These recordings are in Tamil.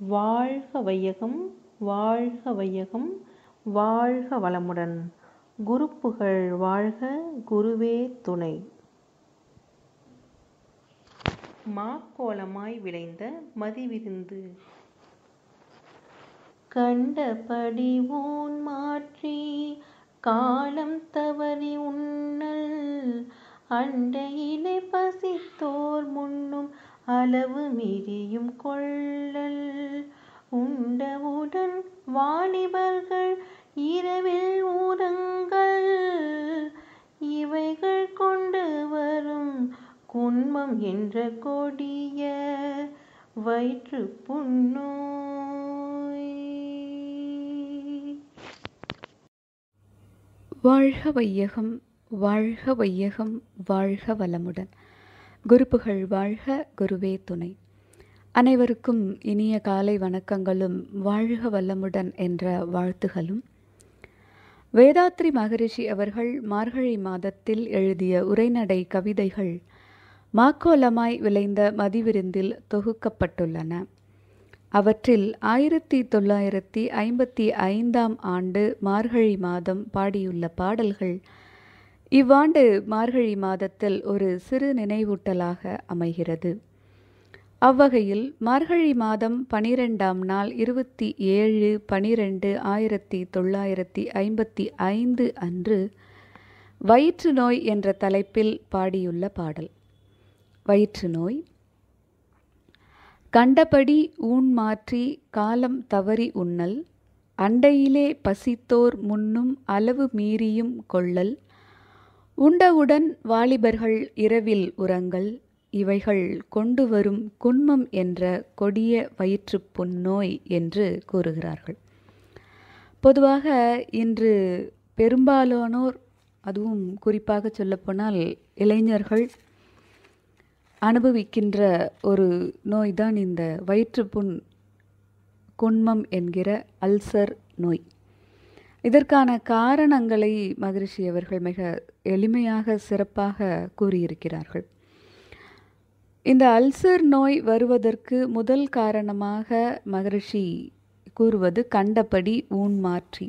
வாழ்க வையகம் வாழ்க வையகம் வாழ்க வளமுடன் குருப்புகழ் வாழ்க குருவே துணை மாக்கோலமாய் விளைந்த மதிவிருந்து கண்டபடி ஊன் மாற்றி காலம் தவறி உண்ணல் அண்டையிலே பசித்தோர் முன்னும் அளவு மீறியும் கொள்ளல் உண்டவுடன் வாலிபர்கள் இரவில் ஊரங்கள் இவைகள் கொண்டு வரும் குன்மம் என்ற கொடிய வயிற்று புண்ணோய் வாழ்க வையகம் வாழ்க வையகம் வாழ்க வளமுடன் குருப்புகழ் வாழ்க குருவே துணை அனைவருக்கும் இனிய காலை வணக்கங்களும் வாழ்க வளமுடன் என்ற வாழ்த்துகளும் வேதாத்ரி மகரிஷி அவர்கள் மார்கழி மாதத்தில் எழுதிய உரைநடை கவிதைகள் மாக்கோலமாய் விளைந்த மதிவிருந்தில் தொகுக்கப்பட்டுள்ளன அவற்றில் ஆயிரத்தி தொள்ளாயிரத்தி ஐம்பத்தி ஐந்தாம் ஆண்டு மார்கழி மாதம் பாடியுள்ள பாடல்கள் இவ்வாண்டு மார்கழி மாதத்தில் ஒரு சிறு நினைவூட்டலாக அமைகிறது அவ்வகையில் மார்கழி மாதம் பனிரெண்டாம் நாள் இருபத்தி ஏழு பனிரெண்டு ஆயிரத்தி தொள்ளாயிரத்தி ஐம்பத்தி ஐந்து அன்று வயிற்று நோய் என்ற தலைப்பில் பாடியுள்ள பாடல் வயிற்று நோய் கண்டபடி ஊன் மாற்றி காலம் தவறி உண்ணல் அண்டையிலே பசித்தோர் முன்னும் அளவு மீறியும் கொள்ளல் உண்டவுடன் வாலிபர்கள் இரவில் உரங்கள் இவைகள் கொண்டு வரும் குன்மம் என்ற கொடிய வயிற்று புண்ணோய் என்று கூறுகிறார்கள் பொதுவாக இன்று பெரும்பாலானோர் அதுவும் குறிப்பாக சொல்லப்போனால் இளைஞர்கள் அனுபவிக்கின்ற ஒரு நோய்தான் இந்த வயிற்றுப்புண் குன்மம் என்கிற அல்சர் நோய் இதற்கான காரணங்களை மகரிஷி அவர்கள் மிக எளிமையாக சிறப்பாக கூறியிருக்கிறார்கள் இந்த அல்சர் நோய் வருவதற்கு முதல் காரணமாக மகரிஷி கூறுவது கண்டபடி ஊன் மாற்றி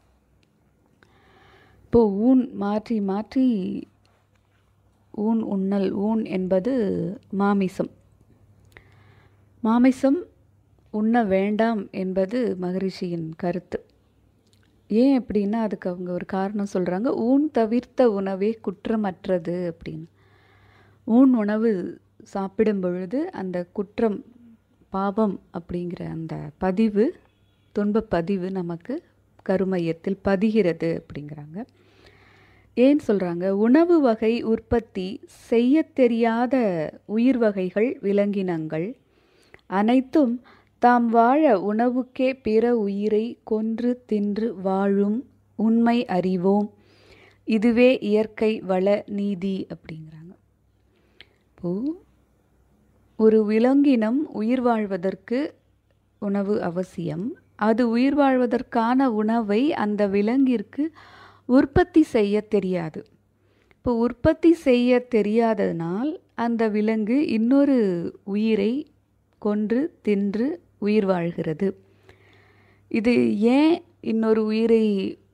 இப்போ ஊன் மாற்றி மாற்றி ஊன் உண்ணல் ஊன் என்பது மாமிசம் மாமிசம் உண்ண வேண்டாம் என்பது மகரிஷியின் கருத்து ஏன் அப்படின்னா அதுக்கு அவங்க ஒரு காரணம் சொல்கிறாங்க ஊன் தவிர்த்த உணவே குற்றமற்றது அப்படின்னு ஊன் உணவு சாப்பிடும் பொழுது அந்த குற்றம் பாவம் அப்படிங்கிற அந்த பதிவு துன்ப பதிவு நமக்கு கருமையத்தில் பதிகிறது அப்படிங்கிறாங்க ஏன் சொல்கிறாங்க உணவு வகை உற்பத்தி செய்ய தெரியாத உயிர் வகைகள் விலங்கினங்கள் அனைத்தும் தாம் வாழ உணவுக்கே பிற உயிரை கொன்று தின்று வாழும் உண்மை அறிவோம் இதுவே இயற்கை வள நீதி அப்படிங்கிறாங்க இப்போ ஒரு விலங்கினம் உயிர் வாழ்வதற்கு உணவு அவசியம் அது உயிர் வாழ்வதற்கான உணவை அந்த விலங்கிற்கு உற்பத்தி செய்ய தெரியாது இப்போ உற்பத்தி செய்ய தெரியாததனால் அந்த விலங்கு இன்னொரு உயிரை கொன்று தின்று உயிர் வாழ்கிறது இது ஏன் இன்னொரு உயிரை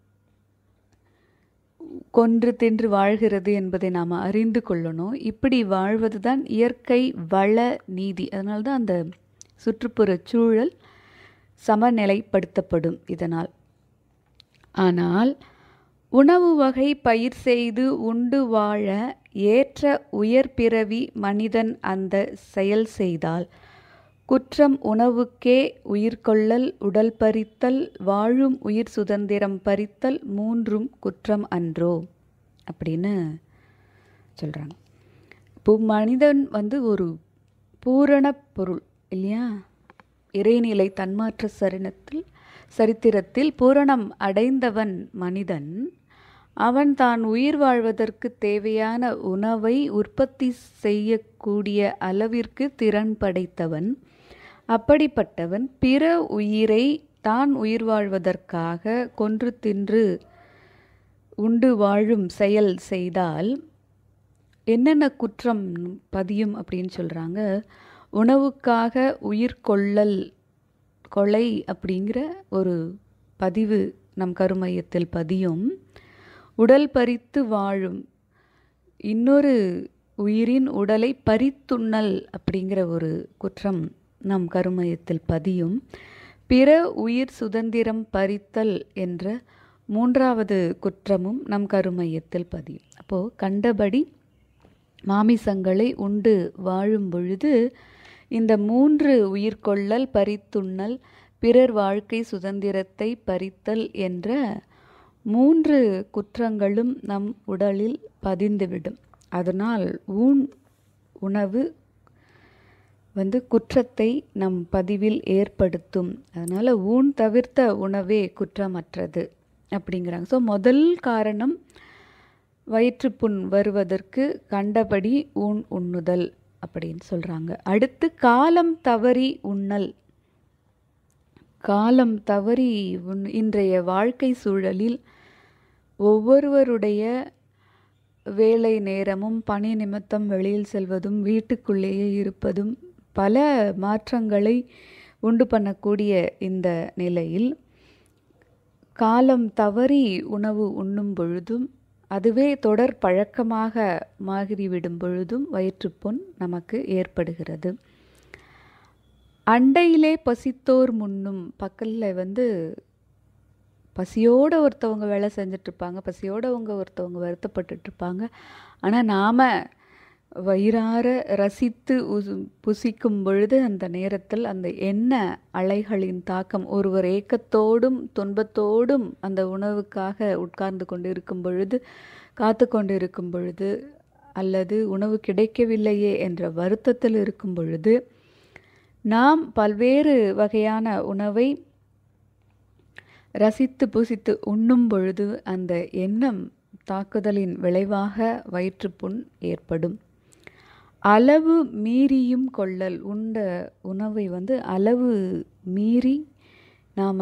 கொன்று தின்று வாழ்கிறது என்பதை நாம் அறிந்து கொள்ளணும் இப்படி வாழ்வது தான் இயற்கை வள நீதி அதனால தான் அந்த சுற்றுப்புற சூழல் சமநிலைப்படுத்தப்படும் இதனால் ஆனால் உணவு வகை பயிர் செய்து உண்டு வாழ ஏற்ற உயர் பிறவி மனிதன் அந்த செயல் செய்தால் குற்றம் உணவுக்கே உயிர் கொள்ளல் உடல் பறித்தல் வாழும் உயிர் சுதந்திரம் பறித்தல் மூன்றும் குற்றம் அன்றோ அப்படின்னு சொல்கிறாங்க இப்போ மனிதன் வந்து ஒரு பூரண பொருள் இல்லையா இறைநிலை தன்மாற்ற சரணத்தில் சரித்திரத்தில் பூரணம் அடைந்தவன் மனிதன் அவன் தான் உயிர் வாழ்வதற்கு தேவையான உணவை உற்பத்தி செய்யக்கூடிய அளவிற்கு திறன் படைத்தவன் அப்படிப்பட்டவன் பிற உயிரை தான் உயிர் வாழ்வதற்காக கொன்று தின்று உண்டு வாழும் செயல் செய்தால் என்னென்ன குற்றம் பதியும் அப்படின்னு சொல்கிறாங்க உணவுக்காக உயிர் கொள்ளல் கொலை அப்படிங்கிற ஒரு பதிவு நம் கருமையத்தில் பதியும் உடல் பறித்து வாழும் இன்னொரு உயிரின் உடலை பறித்துண்ணல் அப்படிங்கிற ஒரு குற்றம் நம் கருமையத்தில் பதியும் பிற உயிர் சுதந்திரம் பறித்தல் என்ற மூன்றாவது குற்றமும் நம் கருமையத்தில் பதியும் அப்போது கண்டபடி மாமிசங்களை உண்டு வாழும் பொழுது இந்த மூன்று உயிர்கொள்ளல் பறித்துண்ணல் பிறர் வாழ்க்கை சுதந்திரத்தை பறித்தல் என்ற மூன்று குற்றங்களும் நம் உடலில் பதிந்துவிடும் அதனால் ஊன் உணவு வந்து குற்றத்தை நம் பதிவில் ஏற்படுத்தும் அதனால் ஊன் தவிர்த்த உணவே குற்றமற்றது அப்படிங்கிறாங்க ஸோ முதல் காரணம் வயிற்றுப்புண் வருவதற்கு கண்டபடி ஊன் உண்ணுதல் அப்படின்னு சொல்கிறாங்க அடுத்து காலம் தவறி உண்ணல் காலம் தவறி உண் இன்றைய வாழ்க்கை சூழலில் ஒவ்வொருவருடைய வேலை நேரமும் பணி நிமித்தம் வெளியில் செல்வதும் வீட்டுக்குள்ளேயே இருப்பதும் பல மாற்றங்களை உண்டு பண்ணக்கூடிய இந்த நிலையில் காலம் தவறி உணவு உண்ணும் பொழுதும் அதுவே தொடர் பழக்கமாக மாறிவிடும் பொழுதும் வயிற்றுப்புண் நமக்கு ஏற்படுகிறது அண்டையிலே பசித்தோர் முன்னும் பக்கத்தில் வந்து பசியோடு ஒருத்தவங்க வேலை செஞ்சிட்ருப்பாங்க பசியோடு அவங்க ஒருத்தவங்க வருத்தப்பட்டுட்ருப்பாங்க ஆனால் நாம் வயிறார ரசித்து உசு புசிக்கும் பொழுது அந்த நேரத்தில் அந்த எண்ண அலைகளின் தாக்கம் ஒருவர் ஏக்கத்தோடும் துன்பத்தோடும் அந்த உணவுக்காக உட்கார்ந்து கொண்டு இருக்கும் பொழுது காத்து கொண்டு இருக்கும் பொழுது அல்லது உணவு கிடைக்கவில்லையே என்ற வருத்தத்தில் இருக்கும் பொழுது நாம் பல்வேறு வகையான உணவை ரசித்து புசித்து உண்ணும் பொழுது அந்த எண்ணம் தாக்குதலின் விளைவாக வயிற்றுப்புண் ஏற்படும் அளவு மீறியும் கொள்ளல் உண்ட உணவை வந்து அளவு மீறி நாம்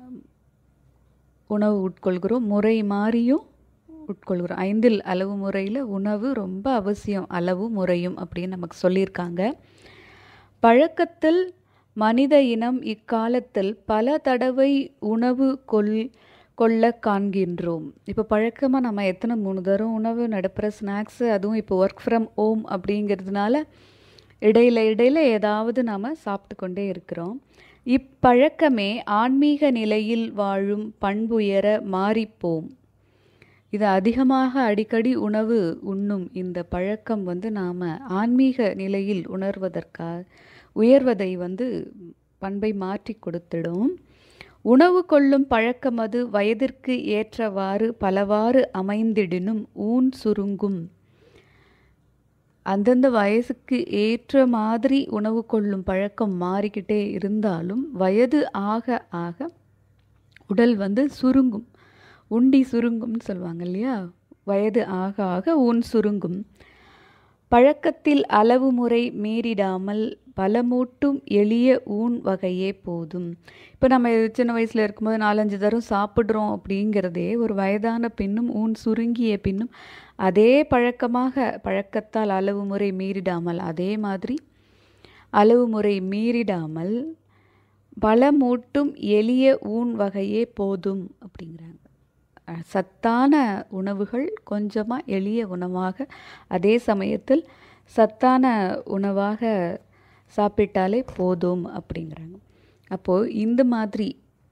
உணவு உட்கொள்கிறோம் முறை மாறியும் உட்கொள்கிறோம் ஐந்தில் அளவு முறையில் உணவு ரொம்ப அவசியம் அளவு முறையும் அப்படின்னு நமக்கு சொல்லியிருக்காங்க பழக்கத்தில் மனித இனம் இக்காலத்தில் பல தடவை உணவு கொள் கொள்ள காண்கின்றோம் இப்போ பழக்கமாக நம்ம எத்தனை மூணு தரம் உணவு நடப்புகிற ஸ்நாக்ஸு அதுவும் இப்போ ஒர்க் ஃப்ரம் ஹோம் அப்படிங்கிறதுனால இடையில இடையில ஏதாவது நாம் சாப்பிட்டு கொண்டே இருக்கிறோம் இப்பழக்கமே ஆன்மீக நிலையில் வாழும் பண்புயர மாறிப்போம் இது அதிகமாக அடிக்கடி உணவு உண்ணும் இந்த பழக்கம் வந்து நாம் ஆன்மீக நிலையில் உணர்வதற்காக உயர்வதை வந்து பண்பை மாற்றி கொடுத்திடும் உணவு கொள்ளும் பழக்கம் அது வயதிற்கு ஏற்றவாறு பலவாறு அமைந்திடினும் ஊன் சுருங்கும் அந்தந்த வயசுக்கு ஏற்ற மாதிரி உணவு கொள்ளும் பழக்கம் மாறிக்கிட்டே இருந்தாலும் வயது ஆக ஆக உடல் வந்து சுருங்கும் உண்டி சுருங்கும்னு சொல்லுவாங்க இல்லையா வயது ஆக ஆக ஊன் சுருங்கும் பழக்கத்தில் அளவு முறை மீறிடாமல் பலமூட்டும் எளிய ஊன் வகையே போதும் இப்போ நம்ம சின்ன வயசில் இருக்கும்போது நாலஞ்சு தரம் சாப்பிட்றோம் அப்படிங்கிறதே ஒரு வயதான பின்னும் ஊன் சுருங்கிய பின்னும் அதே பழக்கமாக பழக்கத்தால் அளவு முறை மீறிடாமல் அதே மாதிரி அளவு முறை மீறிடாமல் பலமூட்டும் எளிய ஊன் வகையே போதும் அப்படிங்கிறாங்க சத்தான உணவுகள் கொஞ்சமாக எளிய உணவாக அதே சமயத்தில் சத்தான உணவாக சாப்பிட்டாலே போதும் அப்படிங்கிறாங்க அப்போது இந்த மாதிரி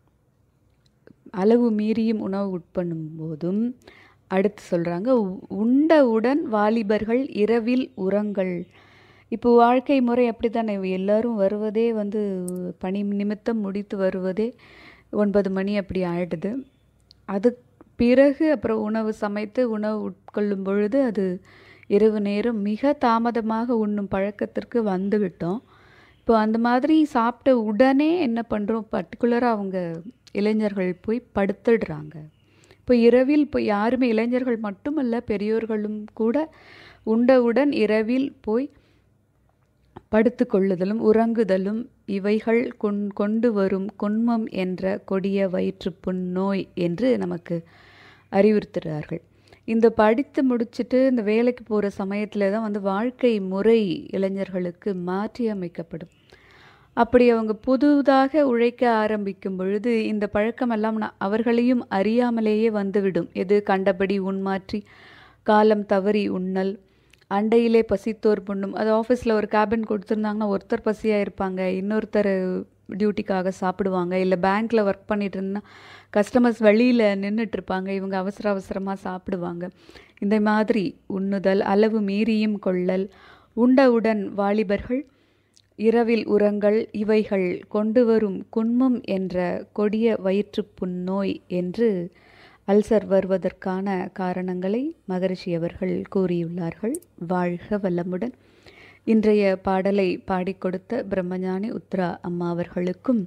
அளவு மீறியும் உணவு உட்பண்ணும் போதும் அடுத்து சொல்கிறாங்க உண்டவுடன் வாலிபர்கள் இரவில் உரங்கள் இப்போ வாழ்க்கை முறை அப்படி தானே எல்லோரும் வருவதே வந்து பணி நிமித்தம் முடித்து வருவதே ஒன்பது மணி அப்படி ஆயிடுது அது பிறகு அப்புறம் உணவு சமைத்து உணவு உட்கொள்ளும் பொழுது அது இரவு நேரம் மிக தாமதமாக உண்ணும் பழக்கத்திற்கு வந்து விட்டோம் இப்போ அந்த மாதிரி சாப்பிட்ட உடனே என்ன பண்ணுறோம் பர்டிகுலராக அவங்க இளைஞர்கள் போய் படுத்துடுறாங்க இப்போ இரவில் இப்போ யாருமே இளைஞர்கள் மட்டுமல்ல பெரியோர்களும் கூட உண்டவுடன் இரவில் போய் படுத்து கொள்ளுதலும் உறங்குதலும் இவைகள் கொண் கொண்டு வரும் குன்மம் என்ற கொடிய வயிற்றுப்புண் நோய் என்று நமக்கு அறிவுறுத்துகிறார்கள் இந்த படித்து முடிச்சுட்டு இந்த வேலைக்கு போகிற சமயத்தில் தான் வந்து வாழ்க்கை முறை இளைஞர்களுக்கு மாற்றி அமைக்கப்படும் அப்படி அவங்க புதுதாக உழைக்க ஆரம்பிக்கும் பொழுது இந்த பழக்கமெல்லாம் ந- அவர்களையும் அறியாமலேயே வந்துவிடும் எது கண்டபடி உண்மாற்றி காலம் தவறி உண்ணல் அண்டையிலே பசித்தோர் புண்ணும் அது ஆஃபீஸில் ஒரு கேபின் கொடுத்துருந்தாங்கன்னா ஒருத்தர் பசியாக இருப்பாங்க இன்னொருத்தர் டியூட்டிக்காக சாப்பிடுவாங்க இல்லை பேங்க்கில் ஒர்க் பண்ணிட்டு இருந்தா கஸ்டமர்ஸ் வெளியில் நின்றுட்டு இருப்பாங்க இவங்க அவசர அவசரமாக சாப்பிடுவாங்க இந்த மாதிரி உண்ணுதல் அளவு மீறியும் கொள்ளல் உண்டவுடன் வாலிபர்கள் இரவில் உரங்கள் இவைகள் கொண்டு வரும் குன்மம் என்ற கொடிய வயிற்றுப் புண்ணோய் என்று அல்சர் வருவதற்கான காரணங்களை மகரிஷி அவர்கள் கூறியுள்ளார்கள் வாழ்க வளமுடன் இன்றைய பாடலை பாடிக் கொடுத்த பிரம்மஞானி உத்ரா அம்மா அவர்களுக்கும்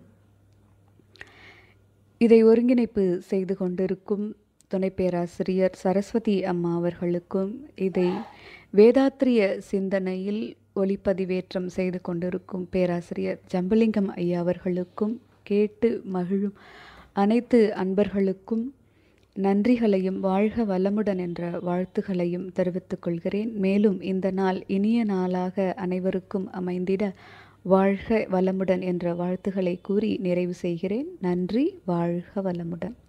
இதை ஒருங்கிணைப்பு செய்து கொண்டிருக்கும் துணை பேராசிரியர் சரஸ்வதி அம்மா அவர்களுக்கும் இதை வேதாத்திரிய சிந்தனையில் ஒளிப்பதிவேற்றம் செய்து கொண்டிருக்கும் பேராசிரியர் ஜம்பலிங்கம் ஐயா அவர்களுக்கும் கேட்டு மகிழும் அனைத்து அன்பர்களுக்கும் நன்றிகளையும் வாழ்க வளமுடன் என்ற வாழ்த்துகளையும் தெரிவித்துக் கொள்கிறேன் மேலும் இந்த நாள் இனிய நாளாக அனைவருக்கும் அமைந்திட வாழ்க வளமுடன் என்ற வாழ்த்துக்களை கூறி நிறைவு செய்கிறேன் நன்றி வாழ்க வளமுடன்